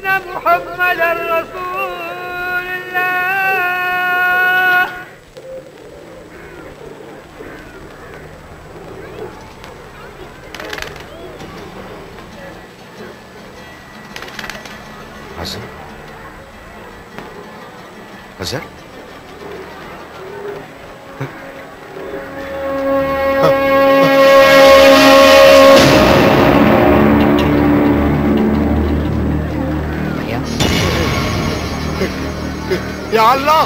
محمد رسول الله حسن حسن या अल्लाह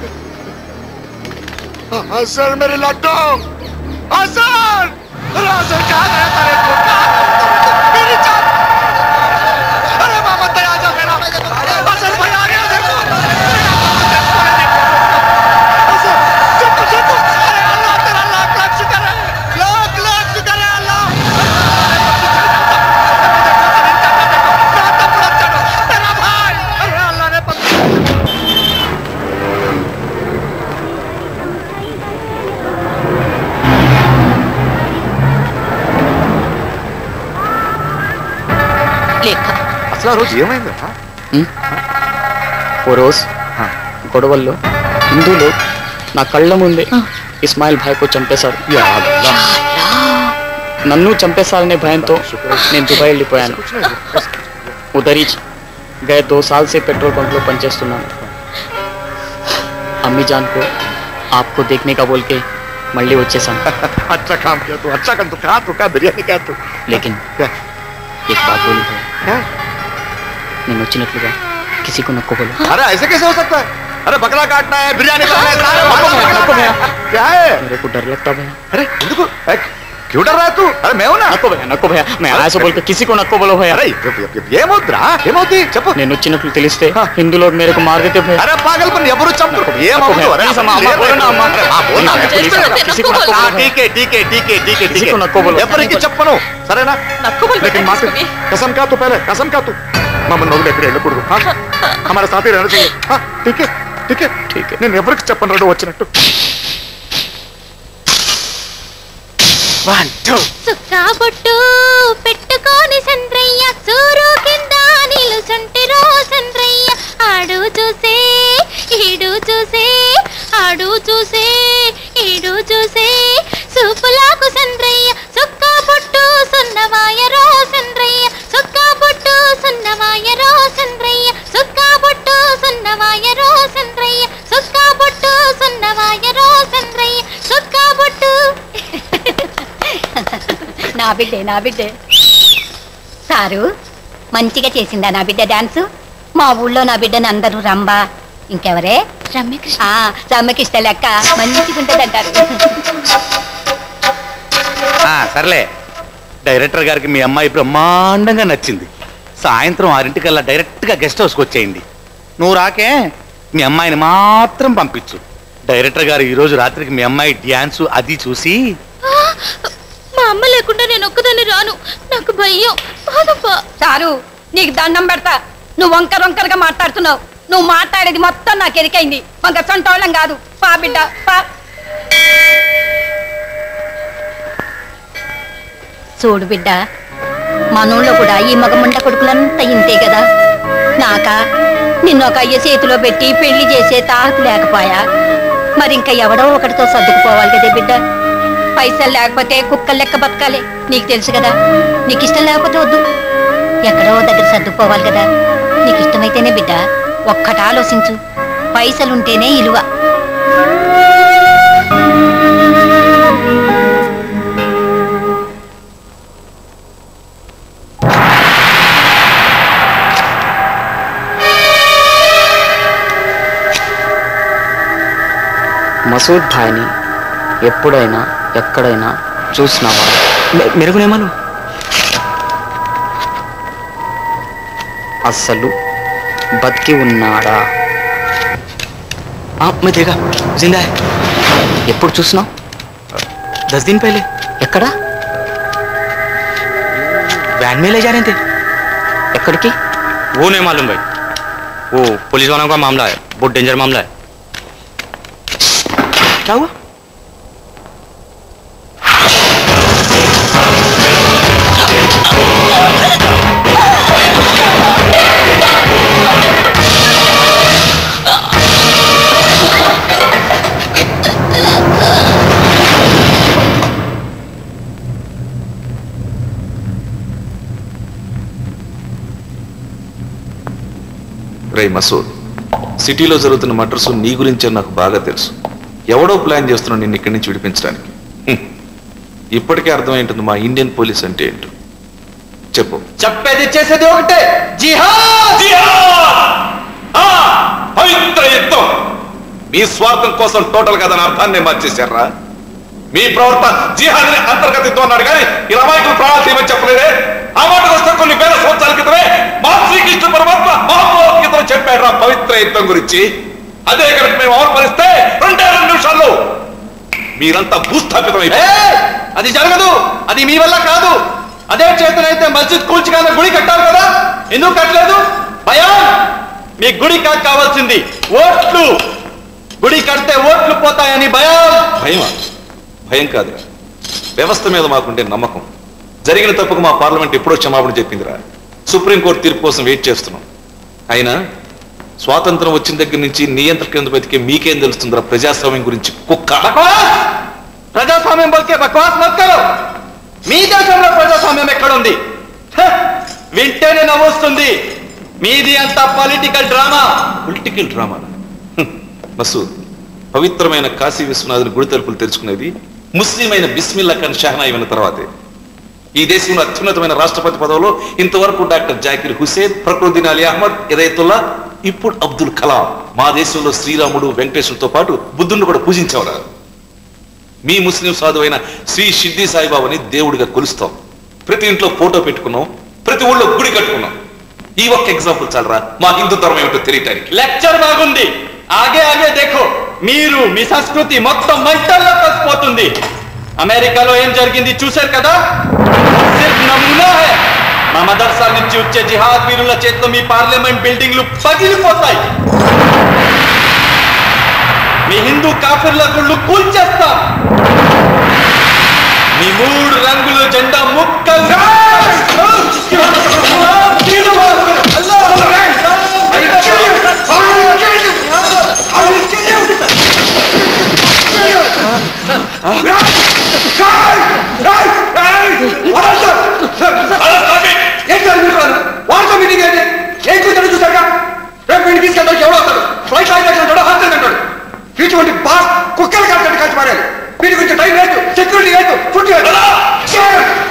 हसन मेरे लड्डू हसन अरे हसन कहाँ गया तेरे को कहाँ गया? मेरी जान अरे मोहम्मद दया जा मेरा हसन भाई आ गया देखो हसन चुप चुप अरे अल्लाह तेरा लाख लाख शुक्र है लाख लाख शुक्र है अल्लाह तेरा भाई अरे अल्लाह ने पकड़ा లేఖ అసలు ఆ రోజు ఏమైందా ఓ రోజు గొడవల్లో హిందువులు నా కళ్ళ ముందే ఇస్మాయిల్ భాయ్కు చంపేశారు నన్ను చంపేశారనే భయంతో నేను దుబాయ్ వెళ్ళిపోయాను ఉదరి గయ దో సాల్ సే పెట్రోల్ బంక్ లో పనిచేస్తున్నాను అమ్मी जान को आपको देखने का बोल के మళ్ళీ వచ్చేసాను अच्छा काम किया तू अच्छा काम तू कहा तू कहा बिरयानी क्या तू लेकिन एक बात बोली है నేను వచ్చినట్లుగా किसी को नको बोलो अरे ऐसे कैसे हो सकता है अरे बकरा काटना है बिरयानी करना है सारे नको भैया, नको भैया। क्या है मेरे को डर लगता भैया अरे ఎందుకు ए, क्यों डर रहा है तू अरे मैं हूं ना नको भैया नको भैया मैं ऐसे बोल के किसी को नको बोलो भैया अरे ఏమవుతురా ఏమవుతుంది చెప్పు నేను వచ్చినట్లు తెలిస్తే హిందూ लोग मेरे को मार देते भैया అరే పాగల్ పని ఎవరు చంపరు नको ఏమవుతుంది भैया అరే प्लीज अम्मा अम्मा बोलो ना अम्मा ఆ, బోల్ నా, प्लीज, చేస్తే प्लीज, కదా. किसी को नको ఆ, बोलो भैया। ఠీకే ఠీకే ఠీకే ఠీకే किसी ఠీకే को नको बोलो ఎవరికి చెప్పను సరేనా नको बोल लेकिन माँ से कसम का तू पहले कसम का तू మమ్మల్ని వదిలి ఎక్కడ వెళ్ళకూడదు हाँ? हमारे साथ ही रहना चाहिए हाँ, ठीक है ठीक है ठीक है నేను ఎవరికి చెప్పను రెండు వచ్చినట్టు వన్ టూ సుక్కా బొట్టు పెట్టుకోని చంద్రయ్య సూరు కింద నిలుచుంటిరో చంద్రయ్య ఆడు చూసే ఈడు చూసే ఆడు చూసే ఈడు చూసే సూపులాకు చంద్రయ్య సుక్కా బొట్టు సున్నమాయరో చంద్రయ్య సుక్కా బొట్టు సున్నమాయరో చంద్రయ్య సుక్కా బొట్టు సున్నమాయరో చంద్రయ్య సుక్కా బొట్టు సున్నమాయరో చంద్రయ్య సుక్కా బొట్టు నా బిడ్డే నా బిడ్డే సారు మంచిగా చేసిందా నా బిడ్డ డాన్స్ మా ఊళ్ళో నా బిడ్డని అందరూ రంబా ఇంకెవరే రమ్యకృష్ణ ఆ రమ్యకృష్ణ లెక్క మంచిగా ఉంటుంది అంటారు ఆ, సర్లే డైరెక్టర్ గారికి మీ అమ్మాయి బ్రహ్మాండంగా నచ్చింది సాయంత్రం ఆరింటికల్లా డైరెక్ట్గా గెస్ట్ హౌస్కి వచ్చేయండి నువ్వు రాకే మీ అమ్మాయిని మాత్రం పంపించు డైరెక్టర్ గారు ఈరోజు రాత్రికి మీ అమ్మాయి డ్యాన్సు అది చూసి మా అమ్మ లేకుండా నేను ఒక్కదాన్ని రాను నాకు భయం బాధపా సారు నీకు దండం పెడతా నువ్వు వంకర వంకరగా మాట్లాడుతున్నావు నువ్వు మాట్లాడేది మొత్తం నాకు ఎరికైంది వంక సొంటోళ్ళం కాదు పా బిడ్డ పా చూడు బిడ్డ మనోళ్ళు కూడా ఈ మగమండ కొడుకులంతా ఇంతే కదా నాక నిన్న ఒక అయ్య చేతిలో పెట్టి పెళ్లి చేసే తాహతు లేకపోయా మరి ఇంకా ఎవడో ఒకటితో సర్దుకుపోవాలి కదే బిడ్డ పైసలు లేకపోతే కుక్కలు లెక్క బతకాలి నీకు తెలుసు కదా నీకు ఇష్టం లేకపోతే వద్దు ఎక్కడో దగ్గర సర్దుకుపోవాలి కదా నీకు ఇష్టమైతేనే బిడ్డ ఒక్కటి ఆలోచించు పైసలుంటేనే ఇలువ మసూద్ భాయ్ని ఎప్పుడైనా ఎక్కడైనా చూసినావా मेरे को नहीं मालूम అస్సలు బతికి ఉన్నాడా हाँ मैं देखा जिंदा है ఎప్పుడు చూసినావు दस दिन पहले ఎక్కడ वैन में ले जा रहे थे ఎక్కడికి वो नहीं मालूम भाई वो पुलिस वालों का मामला है बहुत डेंजर मामला है क्या हुआ ఆ రే మసూద్ సిటీలో జరుగుతున్న మటర్స్ నీ గురించే నాకు బాగా తెలుసు ఎవడో ప్లాన్ చేస్తున్నాడు నిన్ను ఇక్కడి నుంచి విడిపించడానికి హ్మ్. ఇప్పటికే అర్థమైంటుంది మా ఇండియన్ పోలీస్ అంటే ఏంటో చెప్పు చెప్పేది చేసేది ఒకటే జిహాద్ పవిత్ర యుద్ధం మీ స్వార్థం కోసం టోటల్ గా దాని అర్థాన్ని మార్చేశారా మీ ప్రవర్త జిహాద్ని అంతర్గతితో అన్నాడు కానీ ఇలా అమాయకులు ప్రాణాలు తీయమని చెప్పలేదే ఆ మాట వస్తే కొన్ని వేల సంవత్సరాల క్రితమే మా శ్రీకృష్ణ పరమాత్మ మహాభగవద్గీతలో చెప్పాడు రా పవిత్ర యుద్ధం గురించి అదే కనుక మేము అవమానిస్తే రెండే రెండు నిమిషాల్లో మీరంతా భూస్థాపితం ఏయ్! అది జరగదు అది మీ వల్ల కాదు అదే చేతనైతే మస్జిద్ కూల్చిగానే గుడి కట్టాలి కదా ఎందుకు కట్టలేదు భయం మీ గుడి కాదు కావాల్సింది ఓట్లు గుడి కడితే ఓట్లు పోతాయని భయం భయమా భయం కాదు వ్యవస్థ మీద మాకుండే నమ్మకం జరిగిన తప్పుకు మా పార్లమెంట్ ఎప్పుడో క్షమాపణ చెప్పిందిరా సుప్రీంకోర్టు తీర్పు కోసం వెయిట్ చేస్తున్నాం అయినా స్వాతంత్రం వచ్చిన దగ్గర నుంచి నియంత్రణ కింద బతికే మీకేం తెలుస్తుందిరా ప్రజాస్వామ్యం గురించి కుక్క బక్వాస్ ప్రజాస్వామ్యం బల్కే బక్వాస్ మత్ కరో మీ దేశంలో ప్రజాస్వామ్యం ఎక్కడుంది హ! వింటేనే నవ్వొస్తుంది మీది అంతా political drama political drama Masood పవిత్రమైన కాశీ విశ్వనాథుని గుడి తలుపులు తెరుచుకునేది ముస్లిం అయిన బిస్మిల్లా ఖాన్ షహనా అయిన తర్వాతే ఈ దేశంలో అత్యున్నతమైన రాష్ట్రపతి పదవిలో ఇంతవరకు డాక్టర్ జాకిర్ హుసేన్ ఫక్రుద్దీన్ అలీ అహ్మద్ ఇదయతుల్లా ఇప్పుడు అబ్దుల్ కలాం మా దేశంలో శ్రీరాముడు వెంకటేశ్వరుతో పాటు బుద్ధుడిని కూడా పూజించేవారు మీ ముస్లిం సాధువైన శ్రీ షిర్డీ సాయిబాబాని దేవుడిగా కొలుస్తాం ప్రతి ఇంట్లో ఫోటో పెట్టుకున్నాం ప్రతి ఊళ్ళో గుడి కట్టుకున్నాం ఈ ఒక్క ఎగ్జాంపుల్ చాలరా మా హిందూ ధర్మం ఏమిటో తెలియటానికి లెక్చర్ బాగుంది ఆగే ఆగే దేఖో మీరు మీ సంస్కృతి మొత్తం మంటల్లో కలిసిపోతుంది అమెరికాలో ఏం జరిగింది చూశారు కదా సిర్ఫ్ నమూనా హై మా మదర్సా నుంచి వచ్చే జిహాద్ వీరుల చేతిలో మీ పార్లమెంట్ బిల్డింగ్లు పగిలిపోతాయి మీ హిందూ కాఫిర్ల గుళ్ళు కూల్చేస్తాం మీ మూడు రంగుల జెండా ముక్కలు వారితో మీటింగ్ ఏంటి ఏం కూర్చొని చూసారుగా రేపు ఇంటికి తీసుకెళ్తాడు ఎవడో వస్తాడు ఫ్లైట్ ఆగిపోయి అంటాడు హాస్టల్ అంటాడు ఇటువంటి బాస్ కుక్కలు కాల్చండి కాల్చి మారాలి వీటి గురించి టైం లేదు సెక్యూరిటీ లేదు ఫుడ్ లేదు